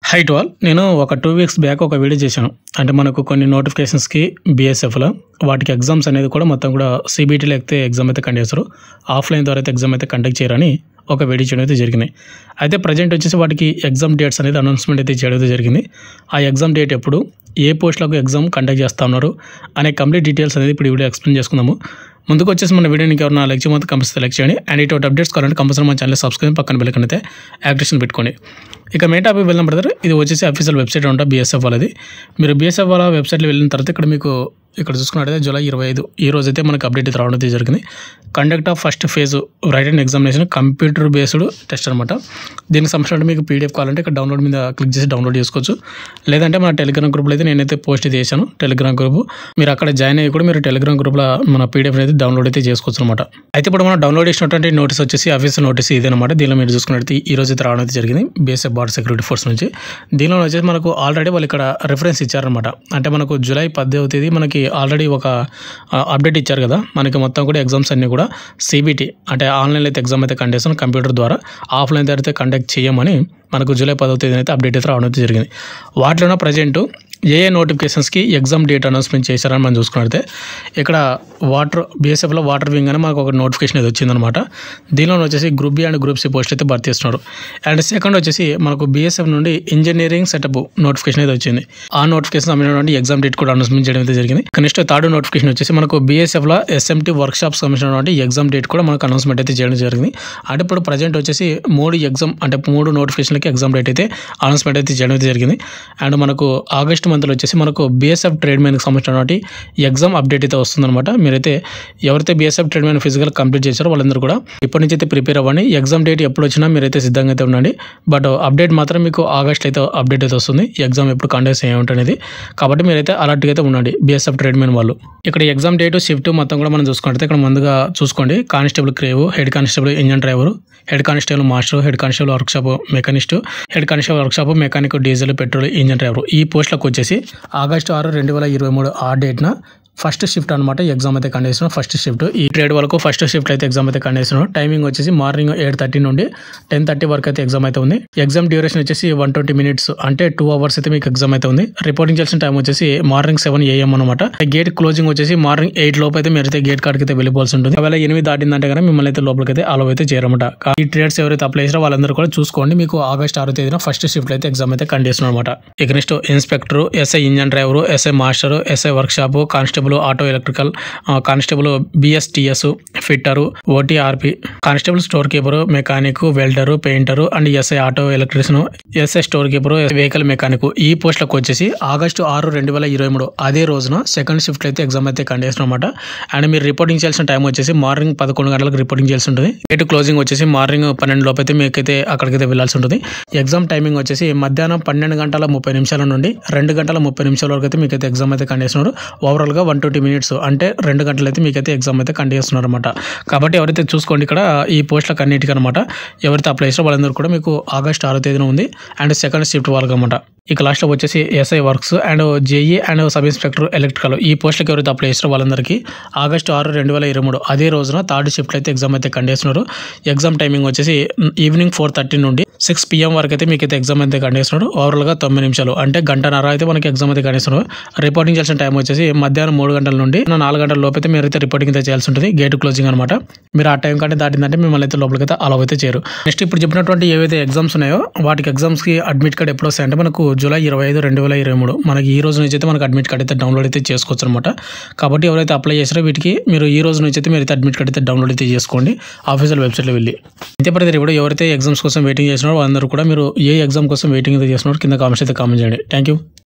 high to all నేను ఒక two weeks back ఒక వీడియో చేశాను అంటే మనకు కొన్ని నోటిఫికేషన్స్కి బీఎస్ఎఫ్లో వాటికి ఎగ్జామ్స్ అనేది కూడా మొత్తం కూడా సిబిటీలో అయితే ఎగ్జామ్ అయితే కండక్ట్ చేస్తారు ఆఫ్లైన్ ద్వారా అయితే ఎగ్జామ్ అయితే కండక్ట్ చేయరని ఒక వీడియో చేయడం అయితే జరిగింది అయితే ప్రజెంట్ వచ్చేసి వాటికి ఎగ్జామ్ డేట్స్ అనేది అనౌన్స్మెంట్ అయితే చేయడం అయితే జరిగింది ఆ ఎగ్జామ్ డేట్ ఎప్పుడు ఏ పోస్టులకు ఎగ్జామ్ కండక్ట్ చేస్తా ఉన్నారు అనే కంప్లీట్ డీటెయిల్స్ అనేది ఇప్పుడు ఈ వీడియో ఎక్స్ప్లెయిన్ చేసుకుందాము ముందుకు వచ్చేసి మన వీడియోని ఎవరైనా లైక్ చేయమంటే కంపల్సరీ లైక్ చేయండి అండ్ ఇటువంటి అప్డేట్స్ కావాలంటే కంపల్సరీ మన ఛానల్ సబ్స్క్రైబ్ పక్కన బెల్ అయితే యాక్టివేషన్ పెట్టుకోండి ఇక మెయిన్ టాపిక్ వెళ్ళిన బ్రదర్ ఇది వచ్చేసి అఫీషియల్ వెబ్సైట్ ఉంటుంది బీఎస్ఎఫ్ వాళ్ళది మీరు బీఎస్ఎఫ్ వాళ్ళ వెబ్సైట్లో వెళ్ళిన తర్వాత ఇక్కడ మీకు ఇక్కడ చూసుకున్నట్టయితే జూలై ఇరవై ఐదు ఈ రోజు అయితే మనకు అప్డేట్ అయితే రావడం అయితే జరిగింది conduct of first phase right and examination computer based test అనమాట దీనికి సంబంధించిన మీకు పీడిఎఫ్ కావాలంటే ఇక్కడ డౌన్లోడ్ మీద క్లిక్ చేసి డౌన్లోడ్ చేసుకోవచ్చు లేదంటే మన టెలిగ్రామ్ గ్రూప్లో అయితే నేనైతే పోస్ట్ అయితే చేశాను టెలిగ్రామ్ గ్రూప్ మీరు అక్కడ జాయిన్ అయ్యి కూడా మీరు టెలిగ్రామ్ గ్రూప్లో మన పీడిఎఫ్ అయితే డౌన్లోడ్ అయితే చేసుకోవచ్చు అనమాట అయితే ఇప్పుడు మనం డౌన్లోడ్ చేసినటువంటి నోటీస్ వచ్చేసి ఆఫీస్ నోటీస్ ఇదేనమాట దీనిలో మీరు చూసుకున్నట్టు ఈ రోజు అయితే రావడం అయితే జరిగింది బీఎస్ఎఫ్ బార్డర్ సెక్యూరిటీ ఫోర్స్ నుంచి దీనిలో వచ్చేసి మనకు ఆల్రెడీ వాళ్ళు ఇక్కడ రిఫరెన్స్ ఇచ్చారనమాట అంటే మనకు జూలై పద్దెవ తేదీ మనకి ఆల్రెడీ ఒక అప్డేట్ ఇచ్చారు కదా మనకి మొత్తం కూడా ఎగ్జామ్స్ అన్నీ కూడా సిబిటి అంటే ఆన్లైన్లో అయితే ఎగ్జామ్ అయితే కండక్ట్ చేస్తాం కంప్యూటర్ ద్వారా ఆఫ్లైన్ అయితే కండక్ట్ చేయమని మనకు జూలై పదవ తేదీన అయితే అప్డేట్ అయితే రావడం అయితే జరిగింది వాటిలోనే ప్రజెంట్ ఏ ఏ నోటిఫికేషన్స్కి ఎగ్జామ్ డేట్ అనౌన్స్మెంట్ చేశారని మనం చూసుకున్నట్లయితే ఇక్కడ వాటర్ బీఎస్ఎఫ్లో వాటర్ వింగ్ అని మాకు ఒక నోటిఫికేషన్ అయితే వచ్చిందనమాట దీనిలో వచ్చేసి group B and group C post అయితే భర్తీ చేస్తున్నారు అండ్ సెకండ్ వచ్చేసి మనకు బీఎస్ఎఫ్ నుండి ఇంజనీరింగ్ సెటప్ నోటిఫికేషన్ అయితే వచ్చింది ఆ నోటిఫికేషన్ సంబంధించిన ఎగ్జామ్ డేట్ కూడా అనౌన్స్మెంట్ చేయడం అయితే జరిగింది నెక్స్ట్ థర్డ్ నోటిఫికేషన్ వచ్చేసి మనకు బీఎస్ఎఫ్లో ఎస్ఎంటీ వర్క్ షాప్స్ సంబంధించిన ఎగ్జామ్ డేట్ కూడా మనకు అనౌన్స్మెంట్ అయితే చేయడం జరిగింది అంటే ఇప్పుడు ప్రజెంట్ వచ్చేసి మూడు ఎగ్జామ్ అంటే మూడు నోటిఫికేషన్లకి ఎగ్జామ్ డేట్ అయితే అనౌన్స్మెంట్ అయితే చేయడం అయితే జరిగింది అండ్ మనకు ఆగస్ట్ మంత్లో వచ్చేసి మనకు బీఎస్ఎఫ్ ట్రేడ్ మ్యాన్కి సంబంధించినటువంటి ఎగ్జామ్ అప్డేట్ అయితే వస్తుందన్నమాట మీరైతే ఎవరైతే BSF trade man physical complete చేశారో వాళ్ళందరూ కూడా ఇప్పటి నుంచి అయితే ప్రిపేర్ అవ్వండి ఎగ్జామ్ డేట్ ఎప్పుడు వచ్చినా మీరైతే సిద్ధంగా అయితే ఉండండి బట్ అప్డేట్ మాత్రం మీకు ఆగస్ట్ అయితే అప్డేట్ అయితే వస్తుంది ఎగ్జామ్ ఎప్పుడు కండక్ట్ ఏముంటనేది కాబట్టి మీరైతే అలర్ట్గా అయితే ఉండండి బీఎస్ఎఫ్ ట్రేడ్ మ్యాన్ వాళ్ళు ఇక్కడ ఎగ్జామ్ డేట్ షిఫ్ట్ మొత్తం కూడా మనం చూసుకుంటే ఇక్కడ ముందుగా చూసుకోండి కానిస్టేబుల్ క్రేవ్ head constable engine driver head constable master head constable workshop machinist head constable workshop mechanic diesel petrol engine driver ఈ పోస్టులకు వచ్చేసి ఆగస్టు ఆరు రెండు వేల ఇరవై మూడు ఆ డేట్న ఫస్ట్ షిఫ్ట్ అనమాట ఎగ్జామ్ అయితే కండక్ట్ చేస్తున్నాం ఫస్ట్ షిఫ్ట్ ఈ ట్రేడ్ వరకు ఫస్ట్ షిఫ్ట్ అయితే ఎగ్జామ్ అయితే కండక్ట్ చేస్తున్నాం టైమింగ్ వచ్చేసి మార్నింగ్ ఎయిట్ థర్టీ నుండి టెన్ థర్టీ వరకు అయితే ఎగ్జామ్ అయితే ఉంది ఎగ్జామ్ డ్యూరేషన్ వచ్చేసి వన్ ట్వంటీ మినిట్స్ అంటే టూ అవర్స్ అయితే మీకు ఎగ్జామ్ అయితే ఉంది రిపోర్టింగ్ చేసిన టైం వచ్చేసి మార్నింగ్ సెవెన్ ఏఎం అనమాట గేట్ క్లోజింగ్ వచ్చేసి మార్నింగ్ ఎయిట్ లోపు అయితే మీరైతే గేట్ కాడికి అయితే వెళ్ళిపోవాల్సి ఉంటుంది ఒకవేళ ఎనిమిది దాటిందంటే కనుక మిమ్మల్ని అయితే లోపలికి అయితే అలవ్ అయితే చేయరమాట ఈ ట్రేడ్స్ ఎవరైతే అప్లై చేసారో వాళ్ళందరూ కూడా చూసుకోండి మీకు ఆగస్ట్ ఆరో తేదీన ఫస్ట్ షిఫ్ట్ అయితే ఎగ్జామ్ అయితే కండక్ట్ చేస్తున్నారు అనమాట ఇక next inspector SI engine driver SI master SI work shop constable auto electrical constable BSTS fitter OTRP constable store keeper mechanic welder painter and SI auto electrician SI store keeper vehicle mechanic ఈ పోస్టులకు వచ్చేసి August ఆరు రెండు వేల ఇరవై మూడు అదే రోజున సెకండ్ షిఫ్ట్ అయితే ఎగ్జామ్ అయితే కండక్ట్ చేస్తున్నాం అనమాట అండ్ మీరు రిపోర్టింగ్ చేయాల్సిన టైం వచ్చేసి మార్నింగ్ పదకొండు గంటలకు రిపోర్టింగ్ చేయాల్సి ఉంటుంది గేట్ క్లోజింగ్ వచ్చేసి మార్నింగ్ పన్నెండు లోపు అయితే మీకైతే అక్కడికైతే వెళ్ళాల్సి ఉంటుంది ఎగ్జామ్ టైమింగ్ వచ్చేసి మధ్యాహ్నం పన్నెండు గంటల ముప్పై నిమిషాల నుండి రెండు గంటల ముప్పై నిమిషాల వరకు అయితే మీకైతే ఎగ్జామ్ అయితే కండక్ట్ చేస్తున్నారు ఓవరాల్గా వన్ ట్వంటీ మినిట్స్ అంటే రెండు గంటలు అయితే మీకైతే ఎగ్జామ్ అయితే కండక్ట్ చేస్తున్నారు అనమాట కాబట్టి ఎవరైతే చూసుకోండి ఇక్కడ ఈ పోస్టులకు అన్నిటికీ అనమాట ఎవరైతే అప్లై చేస్తారో వాళ్ళందరూ కూడా మీకు ఆగస్ట్ ఆరో తేదీన ఉంది అండ్ సెకండ్ షిఫ్ట్ వాళ్ళకి అనమాట ఇక లాస్ట్లో వచ్చేసి SI works and JE and sub inspector electrical ఈ పోస్టులకు ఎవరైతే అప్లై చేస్తారో వాళ్ళందరికీ ఆగస్టు ఆరు రెండు వేల ఇరవై మూడు అదే రోజున థర్డ్ షిఫ్ట్ అయితే ఎగ్జామ్ అయితే కండక్ట్ చేస్తున్నారు ఎగ్జామ్ టైమింగ్ వచ్చేసి ఈవినింగ్ ఫోర్ థర్టీ నుండి సిక్స్ పిఎం వరకు అయితే మీకు అయితే ఎగ్జామ్ అయితే కండక్ట్ చేస్తున్నారు ఓవరాల్గా తొమ్మిది నిమిషాలు అంటే గంటన్నర అయితే మనకి ఎగ్జామ్ అయితే కండక్ట్ చేస్తున్నారు రిపోర్టింగ్ చేయాల్సిన టైం వచ్చేసి మధ్యాహ్నం మూడు గంటల నుండి నాలుగు గంటల లోపు అయితే మీరైతే రిపోర్టింగ్ అయితే చేయాల్సి ఉంటుంది గేట్ క్లోజింగ్ అనమాట మీరు ఆ టైం కంటే దాటిందంటే మిమ్మల్ని అయితే లోపలికి అయితే అలవ్ అయితే చేయరు నెక్స్ట్ ఇప్పుడు చెప్పినటువంటి ఏవైతే ఎగ్జామ్స్ ఉన్నాయో వాటికి ఎగ్జామ్స్కి అడ్మిట్ కార్డ్ ఎప్పుడు వస్తాయంటే మనకు జూలై ఇరవై ఐదు రెండు వేల ఇరవై మూడు మనకి ఈ రోజు నుంచి అయితే మనకు అడ్మిట్ కార్డ్ అయితే డౌన్లోడ్ అయితే చేసుకోవచ్చు అనమాట కాబట్టి ఎవరైతే అప్లై చేస్తారో వీటికి మీరు ఈ రోజు నుంచి అయితే మీరు అయితే అడ్మిట్ కార్డ్ అయితే డౌన్లోడ్ అయితే చేసుకోండి ఆఫీషియల్ వెబ్సైట్లో వెళ్ళి అయితే ప్రతి ఇప్పుడు ఎవరైతే ఎగ్జామ్స్ కోసం వెయిటింగ్ చేస్తున్నారో వాళ్ళందరూ కూడా మీరు ఏ ఎగ్జామ్ కోసం వెయిటింగ్ అయితే చేస్తున్నారో కింద కామెంట్స్ అయితే కామెంట్ చేయండి థ్యాంక్ యూ